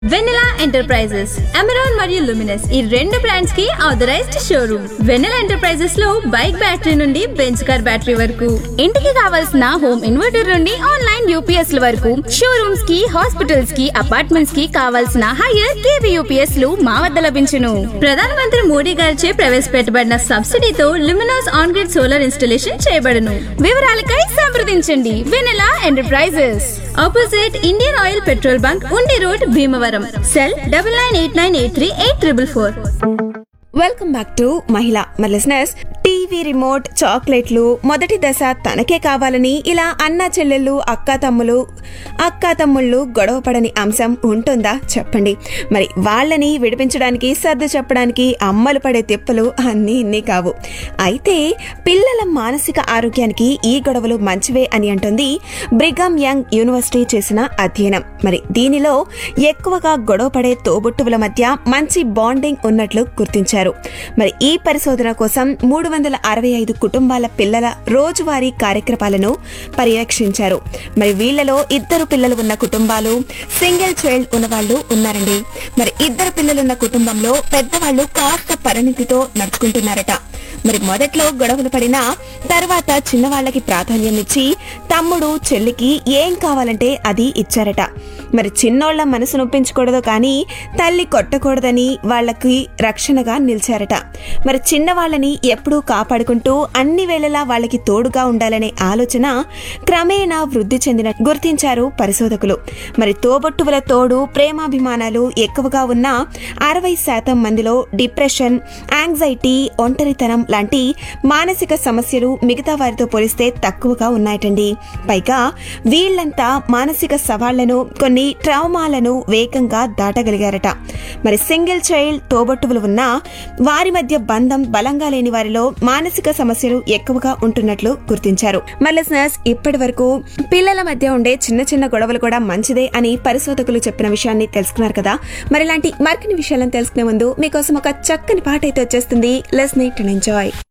వెన్నెలా enterprises Amaron మరియు Luminous ఈ రెండు బ్రాండ్స్ కి ఆథరైజ్డ్ షోరూమ్ వెన్నెలా ఎంటర్ప్రైజెస్ లో బైక్ బ్యాటరీ నుండి బెంచ్ కార్ బ్యాటరీ వరకు ఇంటికి కావాల్సిన హోమ్ ఇన్వర్టర్ నుండి ఆన్లైన్ యూపీఎస్ ల వరకు షోరూమ్స్ కి హాస్పిటల్స్ కి అపార్ట్మెంట్స్ కి కావాల్సిన హైయర్ కేవీ యూపీఎస్ లు మా వద్ద లభించును ప్రధానమంత్రి మోడీ గారిచే ప్రవేశపెట్టబడిన సబ్సిడీతో Luminous on grid solar installation చేయబడును వివరాలకై సంప్రదించండి Vennela Enterprises opposite Indian Oil petrol bunk Undi road Bhimavaram cell double nine eight nine eight three eight triple four welcome back to మహిళ మరి లిసనర్స్ టీవీ రిమోట్ చాక్లెట్లు మొదటి దశ తనకే కావాలని ఇలా అన్న చెల్లెళ్ళు అక్క తమ్ములు అక్క తమ్ముళ్ళు గొడవ పడని అంశం ఉంటుందా చెప్పండి మరి వాళ్ళని విడిపించడానికి సర్దు చెప్పడానికి అమ్మలు పడే తిప్పలు అన్నీ ఇన్ని కావు అయితే పిల్లల మానసిక ఆరోగ్యానికి ఈ గొడవలు మంచివే అని అంటుంది బ్రిగమ్ యంగ్ యూనివర్సిటీ చేసిన అధ్యయనం మరి దీనిలో ఎక్కువగా గొడవ పడే తోబుట్టువుల మధ్య మంచి బాండింగ్ ఉన్నట్లు గుర్తించారు మరి ఈ పరిశోధన కోసం మూడు వందల అరవై ఐదు కుటుంబాల పిల్లల రోజువారీ కార్యక్రమాలను పర్యవేక్షించారు మరి వీళ్ళలో ఇద్దరు పిల్లలు ఉన్న కుటుంబాలు సింగిల్ చైల్డ్ ఉన్న వాళ్ళు ఉన్నారండి మరి ఇద్దరు పిల్లలున్న కుటుంబంలో పెద్దవాళ్ళు కాస్త పరిణితితో నడుచుకుంటున్నారట మరి మొదట్లో గొడవలు పడినా తర్వాత చిన్నవాళ్ళకి ప్రాధాన్యం ఇచ్చి తమ్ముడు చెల్లికి ఏం కావాలంటే అది ఇచ్చారట మరి చిన్నోళ్ల మనసు నొప్పించకూడదు కానీ తల్లి కొట్టకూడదని వాళ్ళకి రక్షణగా నిలిచారట మరి చిన్నవాళ్ళని ఎప్పుడూ కాపాడుకుంటూ అన్ని వేళలా వాళ్ళకి తోడుగా ఉండాలనే ఆలోచన క్రమేణా వృద్ధి చెందిన గుర్తించారు పరిశోధకులు మరి తోబొట్టువుల తోడు ప్రేమాభిమానాలు ఎక్కువగా ఉన్న అరవై శాతం మందిలో డిప్రెషన్ యాంగ్జైటీ ఒంటరితనం లాంటి మానసిక సమస్యలు మిగతా వారితో పోలిస్తే తక్కువగా ఉన్నాయటండి పైగా వీళ్ళంతా మానసిక సవాళ్లను కొన్ని ట్రామాలను వేగంగా దాటగలిగారట మరి సింగిల్ చైల్డ్ తోబొట్టువులు ఉన్నా వారి మధ్య బంధం బలంగా లేని వారిలో మానసిక సమస్యలు ఎక్కువగా ఉంటున్నట్లు గుర్తించారు మల్లెస్నర్స్ ఇప్పటి వరకు పిల్లల మధ్య ఉండే చిన్న చిన్న గొడవలు కూడా మంచిదే అని పరిశోధకులు చెప్పిన విషయాన్ని తెలుసుకున్నారు కదా మరి ఇలాంటి మరిన్ని విషయాలను తెలుసుకునే ముందు మీకోసం ఒక చక్కని పాట అయితే వచ్చేస్తుంది లెస్ నీట్ అండ్ ఎంజాయ్